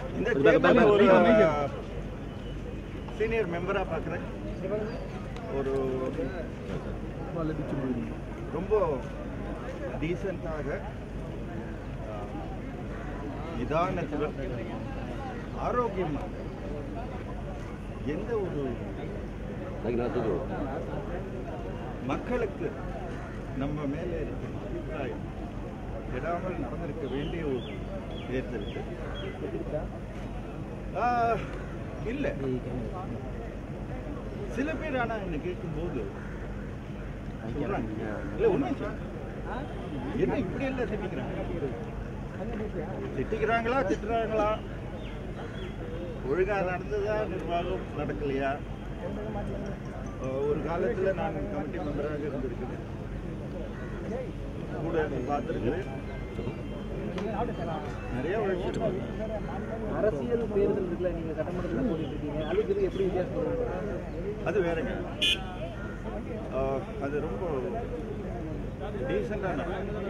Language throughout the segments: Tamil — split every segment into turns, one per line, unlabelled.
இந்த தேர்தலில் ஒரு சீனியர் மெம்பராக பார்க்குறேன் ஒரு ரொம்ப டீசெண்டாக நிதானத்துடன் ஆரோக்கியமாக எந்த ஒரு மக்களுக்கு நம்ம மேலே இருக்கிற அபிப்பிராயம் விடாமல் நடந்திருக்க வேண்டிய ஒரு தேர்தல் இது. ஆ, இல்லை சில பேர் ஆனா என்ன கேட்கும்போது சொல்றாங்க இல்ல உண்மை சொல்றேன். என்ன இப்படி எல்லாம் திட்டிக்கிறாங்க திட்டிக்கிறாங்களா திட்டுறாங்களா ஒழுங்கா நடந்ததா நிர்வாகம் நடக்கலையா அஹ் ஒரு காலத்துல நான் கமிட்டி மெம்பராக இருந்திருக்கிறேன் கூட பார்த்துருக்கிறேன் நிறைய உழைச்சிருக்கேன்
அரசியல் தேர்தல் இருக்குல்ல நீங்க சட்டமன்றத்தில் போட்டுட்டு இருக்கீங்க அதுக்கு இது எப்படி வித்தியாசம்
அது வேறங்க அஹ் அது ரொம்ப டீசெண்டான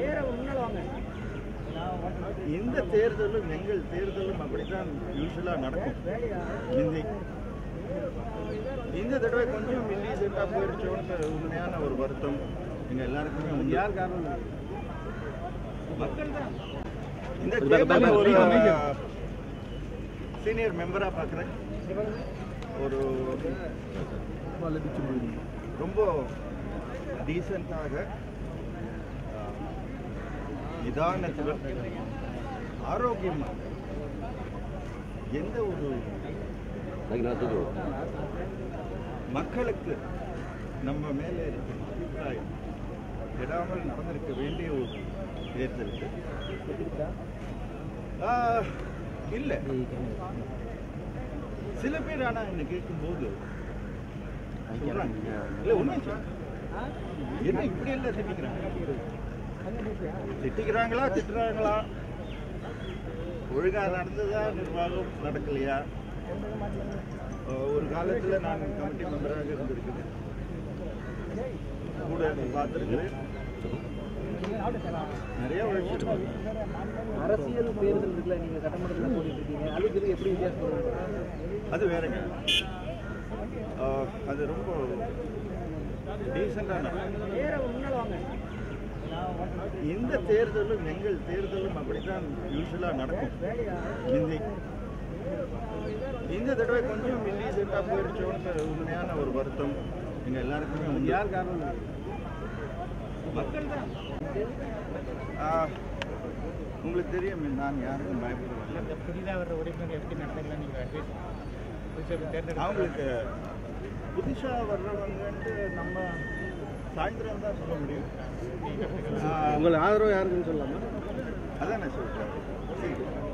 இந்த தேர்தலும் எங்கள் தேர்தலும் அப்படித்தான் யூஸ்வலா நடக்கும் இந்தி இந்த தடவை கொஞ்சம் இன்டீசெண்டாக போயிடுச்சோன்னு உண்மையான ஒரு வருத்தம் எங்க எல்லாருக்குமே உண்டு.
யார் காரணம்
மக்கள் தான் இந்த தேர்தலில் ஒரு சீனியர் மெம்பராக பார்க்குறேன் ஒரு ரொம்ப டீசெண்டாக நிதானத்துடன் ஆரோக்கியமாக எந்த ஒரு மக்களுக்கு நம்ம மேலே இருக்கிற அபிப்பிராயம் விடாமல் நடந்திருக்க வேண்டிய ஒரு தேர்தல் இது. ஆ, இல்லை சில பேர் ஆனா என்ன கேட்கும்போது சொல்றாங்க இல்ல உண்மை சொல்றேன். என்ன இப்படி எல்லாம் திட்டிக்கிறாங்க திட்டிக்கிறாங்களா திட்டுறாங்களா ஒழுங்கா நடந்ததா நிர்வாகம் நடக்கலையா அஹ் ஒரு காலத்துல நான் கமிட்டி மெம்பராக இருந்திருக்கிறேன் கூட பார்த்துருக்கிறேன் நிறைய உழைச்சிருக்கேன்
அரசியல் தேர்தல் இருக்குல்ல நீங்க சட்டமன்றத்தில் போட்டுட்டு இருக்கீங்க அதுக்கு இது எப்படி வித்தியாசம்
அது வேறங்க அஹ் அது ரொம்ப டீசெண்டான இந்த தேர்தலும் எங்கள் தேர்தலும் அப்படித்தான் யூஸ்வலா நடக்கும் இந்தி இந்த தடவை கொஞ்சம் இன்டீசெண்டாக போயிடுச்சோன்னு உண்மையான ஒரு வருத்தம் எங்க எல்லாருக்குமே உண்டு.
யார் காரணம்
மக்கள் தான் ஆ, உங்களுக்கு தெரியும் நான் யாருக்கும் பயப்படுவேன்
புதிதாக வர்ற உறுப்பினர் எப்படி நடந்துக்கலாம் நீங்கள் அட்வைஸ் புதுசாக தேர்ந்தெடுக்க
அவங்களுக்கு புதுசா வர்றவங்கன்ட்டு நம்ம சாயந்தரம் தான் சொல்ல முடியும் ஆ,
உங்கள் ஆதரவு யாருக்குன்னு சொல்லலாமா
அதான் நான் சொல்றேன்